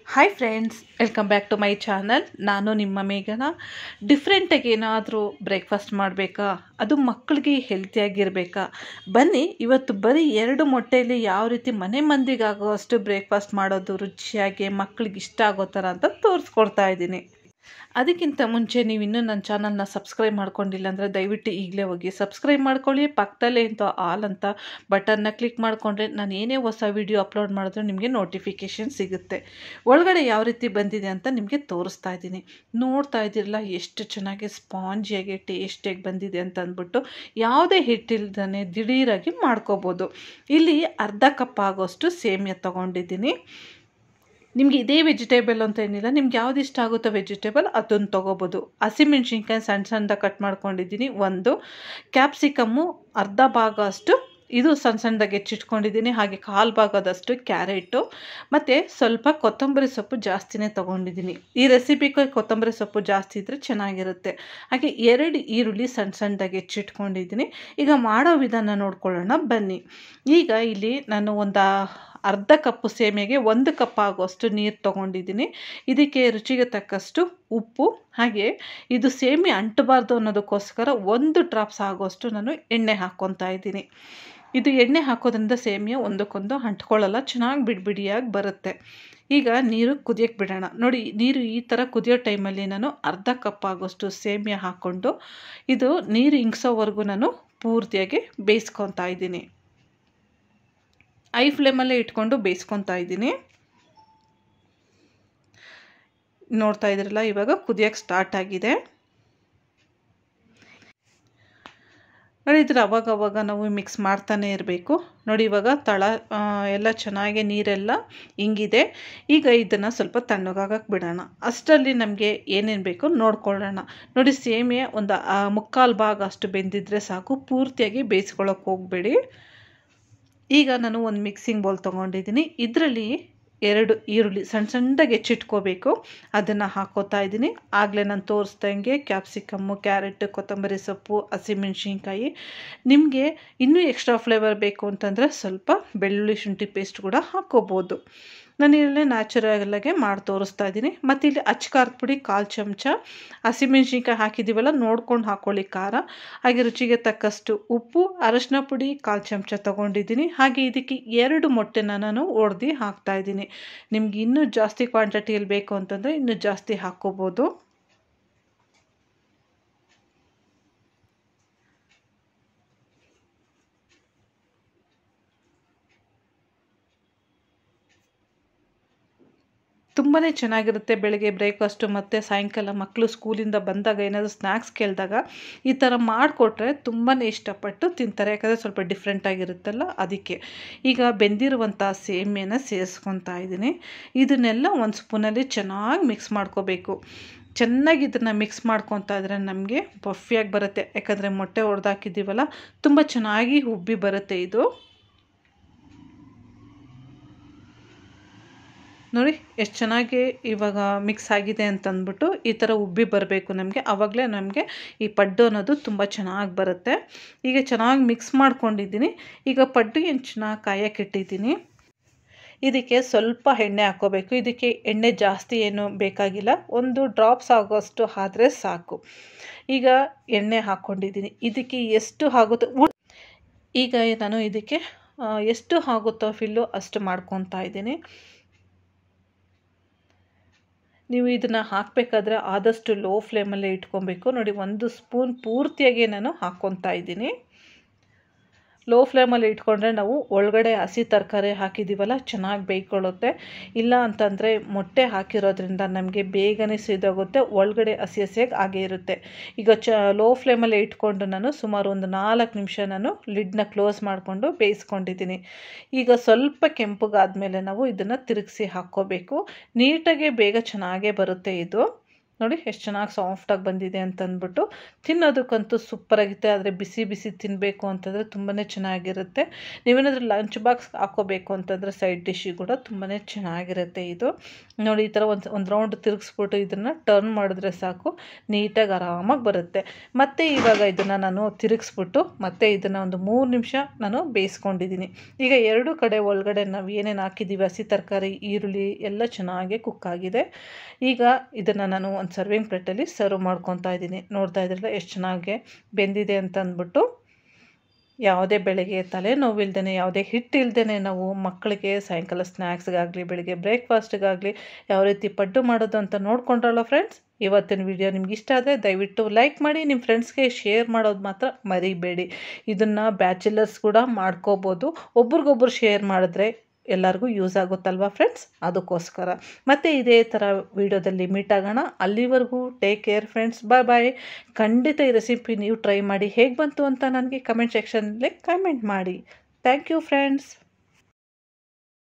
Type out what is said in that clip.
hi friends welcome back to my channel ನಾನು ನಿಮ್ಮ ಮೇಘನ ಡಿಫ್ರೆಂಟಾಗಿ ಏನಾದರೂ ಬ್ರೇಕ್ಫಾಸ್ಟ್ ಮಾಡಬೇಕಾ ಅದು ಮಕ್ಕಳಿಗೆ ಹೆಲ್ತಿಯಾಗಿರಬೇಕಾ ಬನ್ನಿ ಇವತ್ತು ಬರೀ ಎರಡು ಮೊಟ್ಟೆಯಲ್ಲಿ ಯಾವ ರೀತಿ ಮನೆ ಮಂದಿಗಾಗೋ ಅಷ್ಟು ಬ್ರೇಕ್ಫಾಸ್ಟ್ ಮಾಡೋದು ರುಚಿಯಾಗಿ ಮಕ್ಕಳಿಗೆ ಇಷ್ಟ ಆಗೋ ಥರ ಅಂತ ತೋರಿಸ್ಕೊಡ್ತಾ ಇದ್ದೀನಿ ಅದಕ್ಕಿಂತ ಮುಂಚೆ ನೀವು ಇನ್ನೂ ನನ್ನ ಚಾನಲ್ನ ಸಬ್ಸ್ಕ್ರೈಬ್ ಮಾಡ್ಕೊಂಡಿಲ್ಲ ಅಂದರೆ ದಯವಿಟ್ಟು ಈಗಲೇ ಹೋಗಿ ಸಬ್ಸ್ಕ್ರೈಬ್ ಮಾಡ್ಕೊಳ್ಳಿ ಪಕ್ಕದಲ್ಲೇ ಇಂಥ ಆಲ್ ಅಂತ ಬಟನ್ನ ಕ್ಲಿಕ್ ಮಾಡಿಕೊಂಡ್ರೆ ನಾನು ಏನೇ ಹೊಸ ವಿಡಿಯೋ ಅಪ್ಲೋಡ್ ಮಾಡಿದ್ರು ನಿಮಗೆ ನೋಟಿಫಿಕೇಷನ್ ಸಿಗುತ್ತೆ ಒಳಗಡೆ ಯಾವ ರೀತಿ ಬಂದಿದೆ ಅಂತ ನಿಮಗೆ ತೋರಿಸ್ತಾ ಇದ್ದೀನಿ ನೋಡ್ತಾ ಇದ್ದೀರಲ್ಲ ಎಷ್ಟು ಚೆನ್ನಾಗಿ ಸ್ಪಾಂಜಿಯಾಗಿ ಟೇಸ್ಟಿಯಾಗಿ ಬಂದಿದೆ ಅಂತ ಅಂದ್ಬಿಟ್ಟು ಯಾವುದೇ ಹಿಟ್ಟಿಲ್ದೇ ದಿಢೀರಾಗಿ ಮಾಡ್ಕೋಬೋದು ಇಲ್ಲಿ ಅರ್ಧ ಕಪ್ ಆಗೋಷ್ಟು ಸೇಮಿಯಾ ತೊಗೊಂಡಿದ್ದೀನಿ ನಿಮಗೆ ಇದೇ ವೆಜಿಟೇಬಲ್ ಅಂತ ಏನಿಲ್ಲ ನಿಮ್ಗೆ ಯಾವ್ದು ಇಷ್ಟ ಆಗುತ್ತೋ ವೆಜಿಟೇಬಲ್ ಅದನ್ನು ತೊಗೋಬೋದು ಹಸಿಮೆಣ್ಸಿನ್ಕಾಯಿ ಸಣ್ಣ ಸಣ್ಣದಾಗಿ ಕಟ್ ಮಾಡ್ಕೊಂಡಿದ್ದೀನಿ ಒಂದು ಕ್ಯಾಪ್ಸಿಕಮ್ಮು ಅರ್ಧ ಭಾಗ ಅಷ್ಟು ಇದು ಸಣ್ಣ ಸಣ್ಣದಾಗಿ ಹೆಚ್ಚಿಟ್ಕೊಂಡಿದ್ದೀನಿ ಹಾಗೆ ಕಾಲು ಭಾಗದಷ್ಟು ಕ್ಯಾರೆಟು ಮತ್ತು ಸ್ವಲ್ಪ ಕೊತ್ತಂಬರಿ ಸೊಪ್ಪು ಜಾಸ್ತಿನೇ ತೊಗೊಂಡಿದ್ದೀನಿ ಈ ರೆಸಿಪಿಗೆ ಕೊತ್ತಂಬರಿ ಸೊಪ್ಪು ಜಾಸ್ತಿ ಇದ್ದರೆ ಚೆನ್ನಾಗಿರುತ್ತೆ ಹಾಗೆ ಎರಡು ಈರುಳ್ಳಿ ಸಣ್ಣ ಸಣ್ಣದಾಗಿ ಹೆಚ್ಚಿಟ್ಕೊಂಡಿದ್ದೀನಿ ಈಗ ಮಾಡೋ ವಿಧಾನ ನೋಡ್ಕೊಳ್ಳೋಣ ಬನ್ನಿ ಈಗ ಇಲ್ಲಿ ನಾನು ಒಂದು ಅರ್ಧ ಕಪ್ಪು ಸೇಮೆಗೆ ಒಂದು ಕಪ್ ಆಗುವಷ್ಟು ನೀರು ತೊಗೊಂಡಿದ್ದೀನಿ ಇದಕ್ಕೆ ರುಚಿಗೆ ತಕ್ಕಷ್ಟು ಉಪ್ಪು ಹಾಗೆ ಇದು ಸೇಮೆ ಅಂಟಬಾರ್ದು ಅನ್ನೋದಕ್ಕೋಸ್ಕರ ಒಂದು ಡ್ರಾಪ್ಸ್ ಆಗುವಷ್ಟು ನಾನು ಎಣ್ಣೆ ಹಾಕ್ಕೊತಾ ಇದ್ದೀನಿ ಇದು ಎಣ್ಣೆ ಹಾಕೋದ್ರಿಂದ ಸೇಮಿಯಾ ಒಂದಕ್ಕೊಂದು ಅಂಟ್ಕೊಳ್ಳಲ್ಲ ಚೆನ್ನಾಗಿ ಬಿಡಿಬಿಡಿಯಾಗಿ ಬರುತ್ತೆ ಈಗ ನೀರು ಕುದಿಯಕ್ಕೆ ಬಿಡೋಣ ನೋಡಿ ನೀರು ಈ ಥರ ಕುದಿಯೋ ಟೈಮಲ್ಲಿ ನಾನು ಅರ್ಧ ಕಪ್ ಆಗೋಷ್ಟು ಸೇಮಿಯಾ ಹಾಕ್ಕೊಂಡು ಇದು ನೀರು ಇಂಗ್ಸೋವರೆಗೂ ನಾನು ಪೂರ್ತಿಯಾಗಿ ಬೇಯಿಸ್ಕೊತಾ ಇದ್ದೀನಿ ಐ ಫ್ಲೇಮಲ್ಲೇ ಇಟ್ಕೊಂಡು ಬೇಯಿಸ್ಕೊತಾ ಇದ್ದೀನಿ ನೋಡ್ತಾ ಇದ್ರಲ್ಲ ಇವಾಗ ಕುದಿಯೋಕ್ಕೆ ಸ್ಟಾರ್ಟ್ ಆಗಿದೆ ನೋಡಿ ಇದ್ರೆ ಅವಾಗ ಅವಾಗ ನಾವು ಮಿಕ್ಸ್ ಮಾಡ್ತಾನೆ ಇರಬೇಕು ನೋಡಿ ಇವಾಗ ತಳ ಎಲ್ಲ ಚೆನ್ನಾಗಿ ನೀರೆಲ್ಲ ಹಿಂಗಿದೆ ಈಗ ಇದನ್ನು ಸ್ವಲ್ಪ ತಣ್ಣಗಾಗಕ್ಕೆ ಬಿಡೋಣ ಅಷ್ಟರಲ್ಲಿ ನಮಗೆ ಏನೇನು ಬೇಕು ನೋಡ್ಕೊಳ್ಳೋಣ ನೋಡಿ ಸೇಮಿಯಾ ಒಂದು ಮುಕ್ಕಾಲು ಭಾಗ ಅಷ್ಟು ಬೆಂದಿದ್ರೆ ಸಾಕು ಪೂರ್ತಿಯಾಗಿ ಬೇಯಿಸ್ಕೊಳ್ಳೋಕೆ ಹೋಗಬೇಡಿ ಈಗ ನಾನು ಒಂದು ಮಿಕ್ಸಿಂಗ್ ಬೌಲ್ ತೊಗೊಂಡಿದ್ದೀನಿ ಇದರಲ್ಲಿ ಎರಡು ಈರುಳ್ಳಿ ಸಣ್ಣ ಸಣ್ಣದಾಗಿ ಹೆಚ್ಚಿಟ್ಕೋಬೇಕು ಅದನ್ನು ಹಾಕೋತಾ ಇದ್ದೀನಿ ಆಗಲೇ ನಾನು ತೋರಿಸ್ದಂಗೆ ಕ್ಯಾಪ್ಸಿಕಮ್ಮು ಕ್ಯಾರೆಟ್ ಕೊತ್ತಂಬರಿ ಸೊಪ್ಪು ಹಸಿಮೆಣ್ಸಿನ್ಕಾಯಿ ನಿಮಗೆ ಇನ್ನೂ ಎಕ್ಸ್ಟ್ರಾ ಫ್ಲೇವರ್ ಬೇಕು ಅಂತಂದರೆ ಸ್ವಲ್ಪ ಬೆಳ್ಳುಳ್ಳಿ ಶುಂಠಿ ಪೇಸ್ಟ್ ಕೂಡ ಹಾಕ್ಕೋಬೋದು ನಾನು ಇಲ್ಲೇ ನ್ಯಾಚುರಲಾಗೆ ಮಾಡಿ ತೋರಿಸ್ತಾ ಇದ್ದೀನಿ ಮತ್ತು ಇಲ್ಲಿ ಅಚ್ಕಾರದ ಪುಡಿ ಕಾಲು ಚಮಚ ಹಸಿಮೆಣ್ಸಿನ್ಕಾಯಿ ಹಾಕಿದ್ದೀವಲ್ಲ ನೋಡ್ಕೊಂಡು ಹಾಕ್ಕೊಳ್ಳಿ ಖಾರ ಹಾಗೆ ರುಚಿಗೆ ತಕ್ಕಷ್ಟು ಉಪ್ಪು ಅರಶಿನ ಪುಡಿ ಕಾಲು ಚಮಚ ತೊಗೊಂಡಿದ್ದೀನಿ ಹಾಗೆ ಇದಕ್ಕೆ ಎರಡು ಮೊಟ್ಟೆನ ನಾನು ಒಡೆದು ಹಾಕ್ತಾಯಿದ್ದೀನಿ ನಿಮ್ಗೆ ಇನ್ನೂ ಜಾಸ್ತಿ ಕ್ವಾಂಟಿಟಿಯಲ್ಲಿ ಬೇಕು ಅಂತಂದರೆ ಇನ್ನೂ ಜಾಸ್ತಿ ಹಾಕ್ಕೋಬೋದು ತುಂಬಾ ಚೆನ್ನಾಗಿರುತ್ತೆ ಬೆಳಗ್ಗೆ ಬ್ರೇಕ್ಫಾಸ್ಟು ಮತ್ತು ಸಾಯಂಕಾಲ ಮಕ್ಕಳು ಸ್ಕೂಲಿಂದ ಬಂದಾಗ ಏನಾದರೂ ಸ್ನ್ಯಾಕ್ಸ್ ಕೇಳಿದಾಗ ಈ ಥರ ಮಾಡಿಕೊಟ್ರೆ ತುಂಬಾ ಇಷ್ಟಪಟ್ಟು ತಿಂತಾರೆ ಯಾಕಂದರೆ ಸ್ವಲ್ಪ ಡಿಫ್ರೆಂಟಾಗಿರುತ್ತಲ್ಲ ಅದಕ್ಕೆ ಈಗ ಬೆಂದಿರುವಂಥ ಸೇಮಿಯನ್ನ ಸೇರಿಸ್ಕೊತಾ ಇದ್ದೀನಿ ಇದನ್ನೆಲ್ಲ ಒಂದು ಸ್ಪೂನಲ್ಲಿ ಚೆನ್ನಾಗಿ ಮಿಕ್ಸ್ ಮಾಡ್ಕೋಬೇಕು ಚೆನ್ನಾಗಿ ಇದನ್ನು ಮಿಕ್ಸ್ ಮಾಡ್ಕೊತಾ ಇದ್ರೆ ನಮಗೆ ಪಫಿಯಾಗಿ ಬರುತ್ತೆ ಯಾಕಂದರೆ ಮೊಟ್ಟೆ ಹೊಡೆದಾಕಿದ್ದೀವಲ್ಲ ತುಂಬ ಚೆನ್ನಾಗಿ ಉಬ್ಬಿ ಬರುತ್ತೆ ಇದು ನೋಡಿ ಎಷ್ಟು ಚೆನ್ನಾಗಿ ಇವಾಗ ಮಿಕ್ಸ್ ಆಗಿದೆ ಅಂತಂದ್ಬಿಟ್ಟು ಈ ಥರ ಉಬ್ಬಿ ಬರಬೇಕು ನಮಗೆ ಆವಾಗಲೇ ನಮಗೆ ಈ ಪಡ್ಡು ಅನ್ನೋದು ತುಂಬ ಚೆನ್ನಾಗಿ ಬರುತ್ತೆ ಈಗ ಚೆನ್ನಾಗಿ ಮಿಕ್ಸ್ ಮಾಡ್ಕೊಂಡಿದ್ದೀನಿ ಈಗ ಪಡ್ಡು ಏನು ಚೆನ್ನಾಗಿ ಕಾಯಕ್ಕಿಟ್ಟಿದ್ದೀನಿ ಇದಕ್ಕೆ ಸ್ವಲ್ಪ ಎಣ್ಣೆ ಹಾಕ್ಕೋಬೇಕು ಇದಕ್ಕೆ ಎಣ್ಣೆ ಜಾಸ್ತಿ ಏನು ಬೇಕಾಗಿಲ್ಲ ಒಂದು ಡ್ರಾಪ್ಸ್ ಆಗೋಷ್ಟು ಆದರೆ ಸಾಕು ಈಗ ಎಣ್ಣೆ ಹಾಕ್ಕೊಂಡಿದ್ದೀನಿ ಇದಕ್ಕೆ ಎಷ್ಟು ಆಗುತ್ತೋ ಈಗ ನಾನು ಇದಕ್ಕೆ ಎಷ್ಟು ಆಗುತ್ತೋ ಫಿಲ್ಲು ಅಷ್ಟು ಮಾಡ್ಕೊತಾ ಇದ್ದೀನಿ ನೀವು ಇದನ್ನು ಹಾಕಬೇಕಾದ್ರೆ ಆದಷ್ಟು ಲೋ ಫ್ಲೇಮಲ್ಲೇ ಇಟ್ಕೊಬೇಕು ನೋಡಿ ಒಂದು ಸ್ಪೂನ್ ಪೂರ್ತಿಯಾಗಿ ನಾನು ಹಾಕ್ಕೊತಾ ಇದ್ದೀನಿ ಲೋ ಫ್ಲೇಮಲ್ಲಿ ಇಟ್ಕೊಂಡ್ರೆ ನಾವು ಒಳಗಡೆ ಹಸಿ ತರಕಾರಿ ಹಾಕಿದ್ದೀವಲ್ಲ ಚೆನ್ನಾಗಿ ಬೇಯ್ಕೊಳ್ಳುತ್ತೆ ಇಲ್ಲ ಅಂತಂದರೆ ಮೊಟ್ಟೆ ಹಾಕಿರೋದ್ರಿಂದ ನಮಗೆ ಬೇಗನೆ ಸಿದೋಗುತ್ತೆ ಒಳಗಡೆ ಹಸಿ ಹಸಿಯಾಗಿ ಹಾಗೇ ಇರುತ್ತೆ ಈಗ ಚ ಲೋ ಫ್ಲೇಮಲ್ಲೇ ಇಟ್ಕೊಂಡು ನಾನು ಸುಮಾರು ಒಂದು ನಾಲ್ಕು ನಿಮಿಷ ನಾನು ಲಿಡ್ನ ಕ್ಲೋಸ್ ಮಾಡಿಕೊಂಡು ಬೇಯಿಸ್ಕೊಂಡಿದ್ದೀನಿ ಈಗ ಸ್ವಲ್ಪ ಕೆಂಪಗಾದ್ಮೇಲೆ ನಾವು ಇದನ್ನು ತಿರುಗಿಸಿ ಹಾಕ್ಕೋಬೇಕು ನೀಟಾಗಿ ಬೇಗ ಚೆನ್ನಾಗೇ ಬರುತ್ತೆ ಇದು ನೋಡಿ ಎಷ್ಟು ಚೆನ್ನಾಗಿ ಸಾಫ್ಟಾಗಿ ಬಂದಿದೆ ಅಂತ ಅಂದ್ಬಿಟ್ಟು ತಿನ್ನೋದಕ್ಕಂತೂ ಸೂಪರಾಗಿರುತ್ತೆ ಆದರೆ ಬಿಸಿ ಬಿಸಿ ತಿನ್ನಬೇಕು ಅಂತಂದರೆ ತುಂಬಾ ಚೆನ್ನಾಗಿರುತ್ತೆ ನೀವೇನಾದರೂ ಲಂಚ್ ಬಾಕ್ಸ್ ಹಾಕೋಬೇಕು ಅಂತಂದರೆ ಸೈಡ್ ಡಿಶ್ಶಿಗೆ ಕೂಡ ತುಂಬಾ ಚೆನ್ನಾಗಿರುತ್ತೆ ಇದು ನೋಡಿ ಈ ಥರ ಒಂದು ಒಂದು ರೌಂಡ್ ತಿರುಗಿಸ್ಬಿಟ್ಟು ಇದನ್ನು ಟರ್ನ್ ಮಾಡಿದ್ರೆ ಸಾಕು ನೀಟಾಗಿ ಆರಾಮಾಗಿ ಬರುತ್ತೆ ಮತ್ತು ಇವಾಗ ಇದನ್ನು ನಾನು ತಿರುಗಿಸ್ಬಿಟ್ಟು ಮತ್ತೆ ಇದನ್ನು ಒಂದು ಮೂರು ನಿಮಿಷ ನಾನು ಬೇಯಿಸ್ಕೊಂಡಿದ್ದೀನಿ ಈಗ ಎರಡು ಕಡೆ ಒಳಗಡೆ ನಾವು ಏನೇನು ಹಾಕಿದ್ದೀವಿ ಹಸಿ ತರಕಾರಿ ಈರುಳ್ಳಿ ಎಲ್ಲ ಚೆನ್ನಾಗಿ ಕುಕ್ ಆಗಿದೆ ಈಗ ಇದನ್ನು ನಾನು ಒಂದು ಸರ್ವಿಂಗ್ ಪ್ಲೇಟಲ್ಲಿ ಸರ್ವ್ ಮಾಡ್ಕೊತಾ ಇದ್ದೀನಿ ನೋಡ್ತಾ ಇದ್ರಲ್ಲ ಎಷ್ಟು ಚೆನ್ನಾಗಿ ಬೆಂದಿದೆ ಅಂತ ಅಂದ್ಬಿಟ್ಟು ಯಾವುದೇ ಬೆಳಗ್ಗೆ ತಲೆನೋವಿಲ್ದೇ ಯಾವುದೇ ಹಿಟ್ಟಿಲ್ದೇ ನಾವು ಮಕ್ಕಳಿಗೆ ಸಾಯಂಕಾಲ ಸ್ನ್ಯಾಕ್ಸ್ಗಾಗಲಿ ಬೆಳಿಗ್ಗೆ ಬ್ರೇಕ್ಫಾಸ್ಟ್ಗಾಗಲಿ ಯಾವ ರೀತಿ ಪಡ್ಡು ಮಾಡೋದು ಅಂತ ನೋಡ್ಕೊಂಡ್ರಲ್ಲ ಫ್ರೆಂಡ್ಸ್ ಇವತ್ತಿನ ವಿಡಿಯೋ ನಿಮ್ಗೆ ಇಷ್ಟ ಆದರೆ ದಯವಿಟ್ಟು ಲೈಕ್ ಮಾಡಿ ನಿಮ್ಮ ಫ್ರೆಂಡ್ಸ್ಗೆ ಶೇರ್ ಮಾಡೋದು ಮಾತ್ರ ಮರಿಬೇಡಿ ಇದನ್ನು ಬ್ಯಾಚುಲರ್ಸ್ ಕೂಡ ಮಾಡ್ಕೋಬೋದು ಒಬ್ರಿಗೊಬ್ರು ಶೇರ್ ಮಾಡಿದ್ರೆ ಎಲ್ಲರಿಗೂ ಯೂಸ್ ಆಗುತ್ತಲ್ವಾ ಫ್ರೆಂಡ್ಸ್ ಅದಕ್ಕೋಸ್ಕರ ಮತ್ತು ಇದೇ ಥರ ವೀಡಿಯೋದಲ್ಲಿ ಮೀಟ್ ಆಗೋಣ ಅಲ್ಲಿವರೆಗೂ take care friends bye bye ಖಂಡಿತ ಈ ರೆಸಿಪಿ ನೀವು ಟ್ರೈ ಮಾಡಿ ಹೇಗೆ ಬಂತು ಅಂತ ನನಗೆ ಕಮೆಂಟ್ ಸೆಕ್ಷನಲ್ಲಿ ಕಮೆಂಟ್ ಮಾಡಿ ಥ್ಯಾಂಕ್ ಯು ಫ್ರೆಂಡ್ಸ್